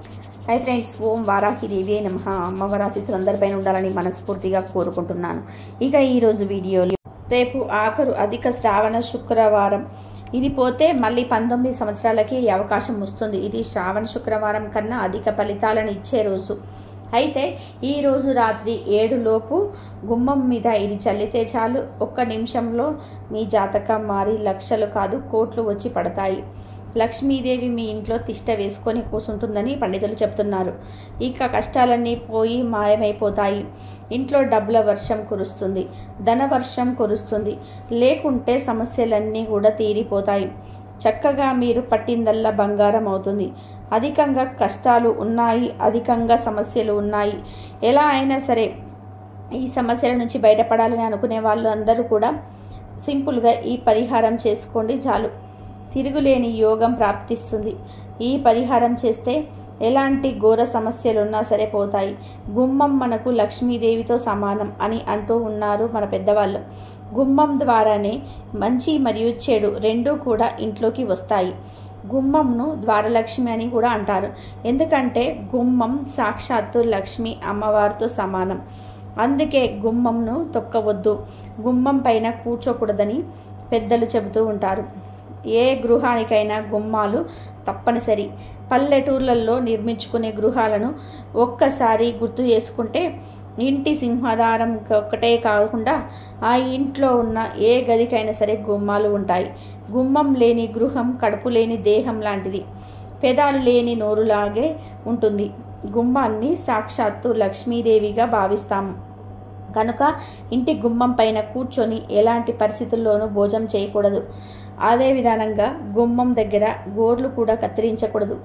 hi friends ఓం వారాహిదేవి నమ అమ్మవారి ఆశీస్సులు అందరిపైన ఉండాలని మనస్ఫూర్తిగా కోరుకుంటున్నాను ఇక ఈరోజు వీడియోలో రేపు ఆఖరు అధిక శ్రావణ శుక్రవారం ఇది పోతే మళ్ళీ పంతొమ్మిది సంవత్సరాలకి ఈ అవకాశం వస్తుంది ఇది శ్రావణ శుక్రవారం కన్నా అధిక ఫలితాలను ఇచ్చే రోజు అయితే ఈ రోజు రాత్రి ఏడు లోపు గుమ్మం మీద ఇది చల్లితే చాలు ఒక్క నిమిషంలో మీ జాతకం మారి లక్షలు కాదు కోట్లు వచ్చి పడతాయి లక్ష్మీదేవి మీ ఇంట్లో తిష్ట వేసుకొని కూర్చుంటుందని పండితులు చెప్తున్నారు ఇక కష్టాలన్నీ పోయి మాయమైపోతాయి ఇంట్లో డబ్బుల వర్షం కురుస్తుంది ధన వర్షం కురుస్తుంది లేకుంటే సమస్యలన్నీ కూడా తీరిపోతాయి చక్కగా మీరు పట్టిందల్లా బంగారం అవుతుంది అధికంగా కష్టాలు ఉన్నాయి అధికంగా సమస్యలు ఉన్నాయి ఎలా అయినా సరే ఈ సమస్యల నుంచి బయటపడాలని అనుకునే వాళ్ళు అందరూ కూడా సింపుల్గా ఈ పరిహారం చేసుకోండి చాలు తిరుగులేని యోగం ప్రాప్తిస్తుంది ఈ పరిహారం చేస్తే ఎలాంటి ఘోర సమస్యలు ఉన్నా సరే పోతాయి గుమ్మం మనకు లక్ష్మీదేవితో సమానం అని అంటూ ఉన్నారు మన పెద్దవాళ్ళు గుమ్మం ద్వారానే మంచి మరియు చెడు రెండూ కూడా ఇంట్లోకి వస్తాయి గుమ్మంను ద్వారలక్ష్మి అని కూడా అంటారు ఎందుకంటే గుమ్మం సాక్షాత్తు లక్ష్మి అమ్మవారితో సమానం అందుకే గుమ్మంను తొక్కవద్దు గుమ్మం పైన కూర్చోకూడదని పెద్దలు చెబుతూ ఉంటారు ఏ గృహానికైనా గుమ్మాలు తప్పనిసరి పల్లెటూర్లలో నిర్మించుకునే గృహాలను ఒక్కసారి గుర్తు చేసుకుంటే ఇంటి సింహాధారం ఒక్కటే కాకుండా ఆ ఇంట్లో ఉన్న ఏ గదికైనా సరే గుమ్మాలు ఉంటాయి గుమ్మం లేని గృహం కడుపు లేని దేహం లాంటిది పెదాలు లేని నోరులాగే ఉంటుంది గుమ్మాన్ని సాక్షాత్తు లక్ష్మీదేవిగా భావిస్తాము కనుక ఇంటి గుమ్మం పైన కూర్చొని ఎలాంటి పరిస్థితుల్లోనూ భోజనం చేయకూడదు అదే విధానంగా గుమ్మం దగ్గర గోర్లు కూడా కత్తిరించకూడదు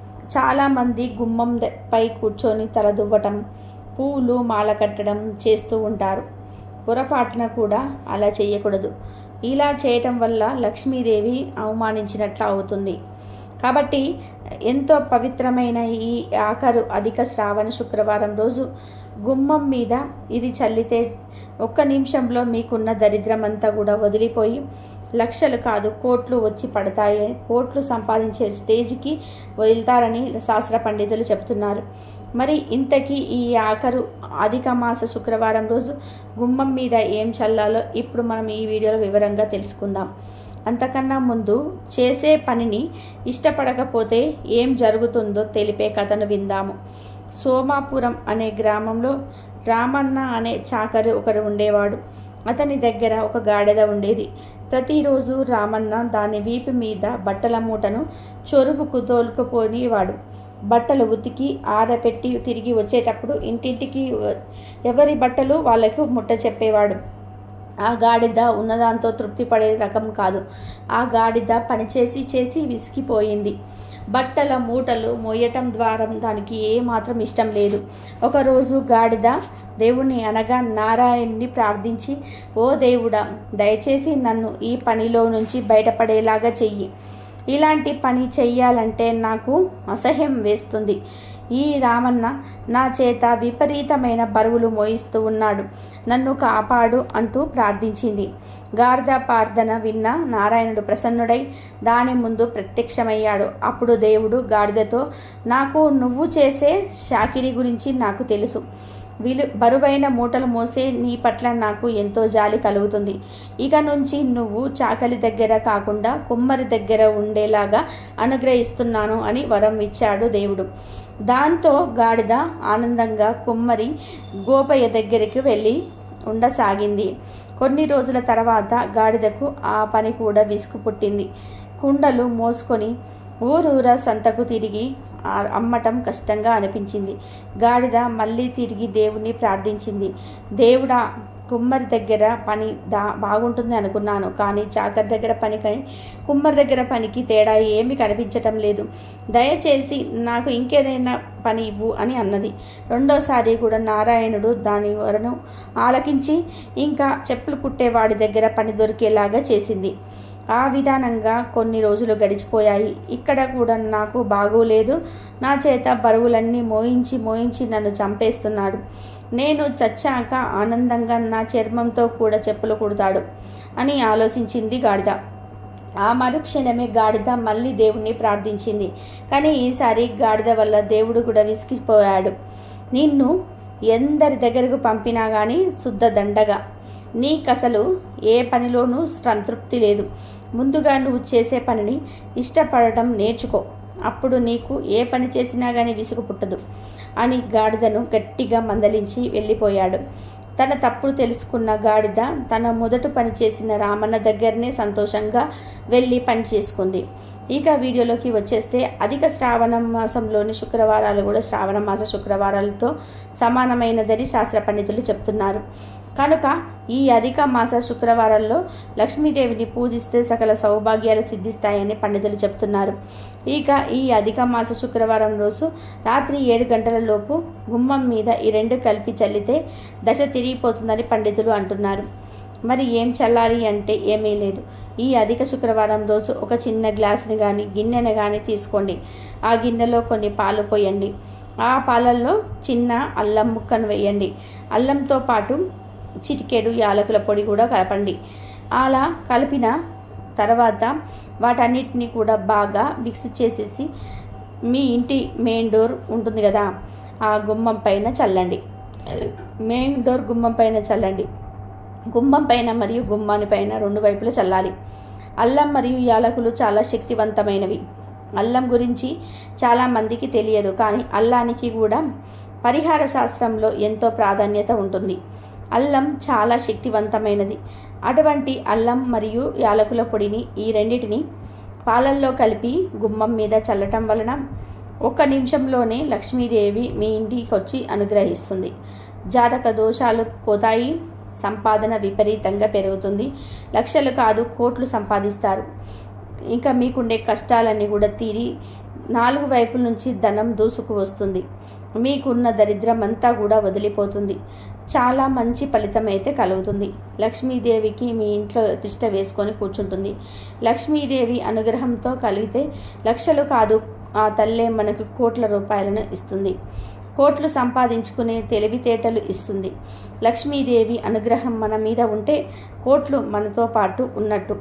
చాలామంది గుమ్మం పై కూర్చొని తల దువ్వటం పూలు మాల కట్టడం చేస్తూ ఉంటారు పొరపాటున కూడా అలా చేయకూడదు ఇలా చేయటం వల్ల లక్ష్మీదేవి అవమానించినట్లు అవుతుంది కాబట్టి ఎంతో పవిత్రమైన ఈ ఆఖరు అధిక శ్రావణ శుక్రవారం రోజు గుమ్మం మీద ఇది చల్లితే ఒక్క నిమిషంలో మీకున్న దరిద్రం అంతా కూడా వదిలిపోయి లక్షలు కాదు కోట్లు వచ్చి పడతాయి కోట్లు సంపాదించే స్టేజ్కి వెళ్తారని శాస్త్ర పండితులు చెప్తున్నారు మరి ఇంతకీ ఈ ఆఖరు అధిక మాస శుక్రవారం రోజు గుమ్మం మీద ఏం చల్లాలో ఇప్పుడు మనం ఈ వీడియోలో వివరంగా తెలుసుకుందాం అంతకన్నా ముందు చేసే పనిని ఇష్టపడకపోతే ఏం జరుగుతుందో తెలిపే కథను విందాము సోమాపురం అనే గ్రామంలో రామన్న అనే చాకరి ఒకడు ఉండేవాడు అతని దగ్గర ఒక గాడిద ఉండేది ప్రతిరోజు రామన్న దాని వీపు మీద బట్టల మూటను చొరుపుకు తోలుకుపోయేవాడు బట్టలు ఉతికి ఆరపెట్టి తిరిగి వచ్చేటప్పుడు ఇంటింటికి ఎవరి బట్టలు వాళ్ళకు ముట్ట చెప్పేవాడు ఆ గాడిద ఉన్నదాంతో తృప్తి పడే రకం కాదు ఆ గాడిద పనిచేసి చేసి విసిగిపోయింది బట్టల మూటలు మోయటం ద్వారా దానికి ఏ మాత్రం ఇష్టం లేదు ఒకరోజు గాడిద దేవుణ్ణి అనగా నారాయణ్ణి ప్రార్థించి ఓ దేవుడా దయచేసి నన్ను ఈ పనిలో నుంచి బయటపడేలాగా చెయ్యి ఇలాంటి పని చెయ్యాలంటే నాకు అసహ్యం వేస్తుంది ఈ రామన్న నా చేత విపరీతమైన బరువులు మోయిస్తూ ఉన్నాడు నన్ను కాపాడు అంటూ ప్రార్థించింది గార్ధ ప్రార్థన విన్న నారాయణుడు ప్రసన్నుడై దాని ముందు ప్రత్యక్షమయ్యాడు అప్పుడు దేవుడు గాడిదతో నాకు నువ్వు చేసే షాకిరి గురించి నాకు తెలుసు విలు బరువైన మూటలు మోసే నీ పట్ల నాకు ఎంతో జాలి కలుగుతుంది ఇక నుంచి నువ్వు చాకలి దగ్గర కాకుండా కుమ్మరి దగ్గర ఉండేలాగా అనుగ్రహిస్తున్నాను అని వరం ఇచ్చాడు దేవుడు దాంతో గాడిద ఆనందంగా కుమ్మరి గోపయ్య దగ్గరికి వెళ్ళి ఉండసాగింది కొన్ని రోజుల తర్వాత గాడిదకు ఆ పని కూడా విసుగు పుట్టింది కుండలు మోసుకొని ఊరూరా సంతకు తిరిగి అమ్మటం కష్టంగా అనిపించింది గాడిద మళ్ళీ తిరిగి దేవుణ్ణి ప్రార్థించింది దేవుడా కుమ్మరి దగ్గర పని దా బాగుంటుంది అనుకున్నాను కానీ చాకర్ దగ్గర పనికి కుమ్మరి దగ్గర పనికి తేడా ఏమీ కనిపించటం లేదు దయచేసి నాకు ఇంకేదైనా పని ఇవ్వు అని అన్నది రెండోసారి కూడా నారాయణుడు దాని వరను ఆలకించి ఇంకా చెప్పులు కుట్టేవాడి దగ్గర పని దొరికేలాగా చేసింది ఆ విధానంగా కొన్ని రోజులు గడిచిపోయాయి ఇక్కడ కూడా నాకు బాగోలేదు నా చేత బరువులన్నీ మోయించి మోయించి నన్ను చంపేస్తున్నాడు నేను చచ్చాక ఆనందంగా నా చర్మంతో కూడా చెప్పులు కుడతాడు అని ఆలోచించింది గాడిద ఆ మరుక్షణమే గాడిద మళ్ళీ దేవుణ్ణి ప్రార్థించింది కానీ ఈసారి గాడిద వల్ల దేవుడు కూడా విసిగిపోయాడు నిన్ను ఎందరి దగ్గరకు పంపినా కానీ శుద్ధ దండగా నీకసలు ఏ పనిలోనూ సంతృప్తి లేదు ముందుగా నువ్వు చేసే పనిని ఇష్టపడటం నేర్చుకో అప్పుడు నీకు ఏ పని చేసినా కానీ విసుగు పుట్టదు అని గాడిదను గట్టిగా మందలించి వెళ్ళిపోయాడు తన తప్పులు తెలుసుకున్న గాడిద తన మొదట పని చేసిన రామన్న దగ్గరనే సంతోషంగా వెళ్ళి పని చేసుకుంది ఇక వీడియోలోకి వచ్చేస్తే అధిక శ్రావణ మాసంలోని శుక్రవారాలు కూడా శ్రావణ మాస శుక్రవారాలతో సమానమైనదని శాస్త్ర పండితులు చెప్తున్నారు కనుక ఈ అధిక మాస శుక్రవారాల్లో లక్ష్మీదేవిని పూజిస్తే సకల సౌభాగ్యాలు సిద్ధిస్తాయని పండితులు చెప్తున్నారు ఇక ఈ అధిక మాస శుక్రవారం రోజు రాత్రి ఏడు గంటల లోపు గుమ్మం మీద ఈ రెండు కలిపి చల్లితే దశ తిరిగిపోతుందని పండితులు అంటున్నారు మరి ఏం చల్లాలి అంటే ఏమీ లేదు ఈ అధిక శుక్రవారం రోజు ఒక చిన్న గ్లాసుని కానీ గిన్నెను కానీ తీసుకోండి ఆ గిన్నెలో కొన్ని పాలు పోయండి ఆ పాలల్లో చిన్న అల్లం ముక్కను వేయండి అల్లంతో పాటు చిటికెడు యాలకుల పొడి కూడా కలపండి అలా కలిపిన తర్వాత వాటన్నిటిని కూడా బాగా మిక్స్ చేసేసి మీ ఇంటి మెయిన్ డోర్ ఉంటుంది కదా ఆ గుమ్మం పైన చల్లండి మెయిన్ డోర్ గుమ్మం పైన చల్లండి గుమ్మం పైన మరియు గుమ్మాని పైన రెండు వైపులా చల్లాలి అల్లం మరియు యాలకులు చాలా శక్తివంతమైనవి అల్లం గురించి చాలామందికి తెలియదు కానీ అల్లానికి కూడా పరిహార శాస్త్రంలో ఎంతో ప్రాధాన్యత ఉంటుంది అల్లం చాలా శక్తివంతమైనది అటువంటి అల్లం మరియు యాలకుల పొడిని ఈ రెండిటిని పాలల్లో కలిపి గుమ్మం మీద చల్లటం వలన ఒక్క నిమిషంలోనే లక్ష్మీదేవి మీ ఇంటికి వచ్చి అనుగ్రహిస్తుంది జాతక దోషాలు పోతాయి సంపాదన విపరీతంగా పెరుగుతుంది లక్షలు కాదు కోట్లు సంపాదిస్తారు ఇంకా మీకుండే కష్టాలన్నీ కూడా తీరి నాలుగు వైపుల నుంచి ధనం దూసుకు వస్తుంది మీకున్న దరిద్రం అంతా కూడా వదిలిపోతుంది చాలా మంచి ఫలితం అయితే కలుగుతుంది లక్ష్మీదేవికి మీ ఇంట్లో తిష్ట వేసుకొని కూర్చుంటుంది లక్ష్మీదేవి అనుగ్రహంతో కలిగితే లక్షలు కాదు ఆ తల్లే మనకు కోట్ల రూపాయలను ఇస్తుంది కోట్లు సంపాదించుకునే తెలివితేటలు ఇస్తుంది లక్ష్మీదేవి అనుగ్రహం మన మీద ఉంటే కోట్లు మనతో పాటు ఉన్నట్టు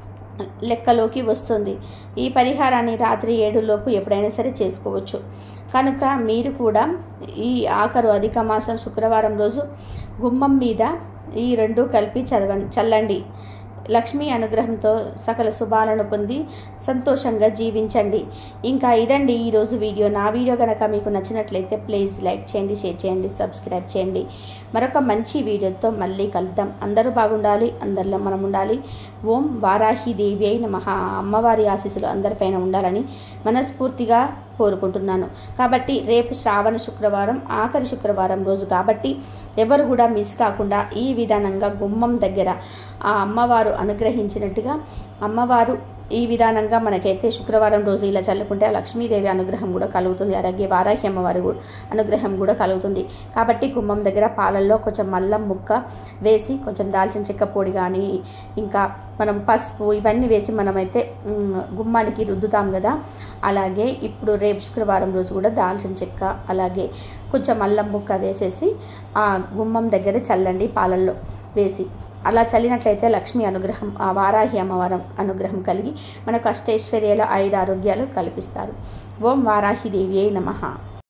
లెక్కలోకి వస్తుంది ఈ పరిహారాన్ని రాత్రి ఏడులోపు ఎప్పుడైనా సరే చేసుకోవచ్చు కనుక మీరు కూడా ఈ ఆఖరు అధిక మాసం శుక్రవారం రోజు గుమ్మం మీద ఈ రెండు కలిపి చదవ చల్లండి లక్ష్మీ అనుగ్రహంతో సకల శుభాలను పొంది సంతోషంగా జీవించండి ఇంకా ఇదండి ఈరోజు వీడియో నా వీడియో కనుక మీకు నచ్చినట్లయితే ప్లీజ్ లైక్ చేయండి షేర్ చేయండి సబ్స్క్రైబ్ చేయండి మరొక మంచి వీడియోతో మళ్ళీ కలుద్దాం అందరూ బాగుండాలి అందరిలో మనం ఉండాలి ఓం వారాహి దేవి అయిన మహా అమ్మవారి ఆశీస్సులు అందరిపైన ఉండాలని మనస్ఫూర్తిగా కోరుకుంటున్నాను కాబట్టి రేపు శ్రావణ శుక్రవారం ఆఖరి శుక్రవారం రోజు కాబట్టి ఎవరు కూడా మిస్ కాకుండా ఈ విధానంగా గుమ్మం దగ్గర ఆ అమ్మవారు అనుగ్రహించినట్టుగా అమ్మవారు ఈ విధానంగా మనకైతే శుక్రవారం రోజు ఇలా చల్లుకుంటే ఆ లక్ష్మీదేవి అనుగ్రహం కూడా కలుగుతుంది అలాగే వారాహి అమ్మవారి కూడా అనుగ్రహం కూడా కలుగుతుంది కాబట్టి గుమ్మం దగ్గర పాలల్లో కొంచెం అల్లం ముక్క వేసి కొంచెం దాల్చిన చెక్క పొడి కానీ ఇంకా మనం పసుపు ఇవన్నీ వేసి మనమైతే మ్, గుమ్మానికి రుద్దుతాం కదా అలాగే ఇప్పుడు రేపు శుక్రవారం రోజు కూడా దాల్చిన చెక్క అలాగే కొంచెం అల్లం ముక్క వేసేసి ఆ గుమ్మం దగ్గర చల్లండి పాలల్లో వేసి అలా చల్లినట్లయితే లక్ష్మి అనుగ్రహం ఆ వారాహి అమ్మవారం అనుగ్రహం కలిగి మనకు అష్టైశ్వర్యాల ఐదు ఆరోగ్యాలు కల్పిస్తారు ఓం వారాహి దేవి అయి నమః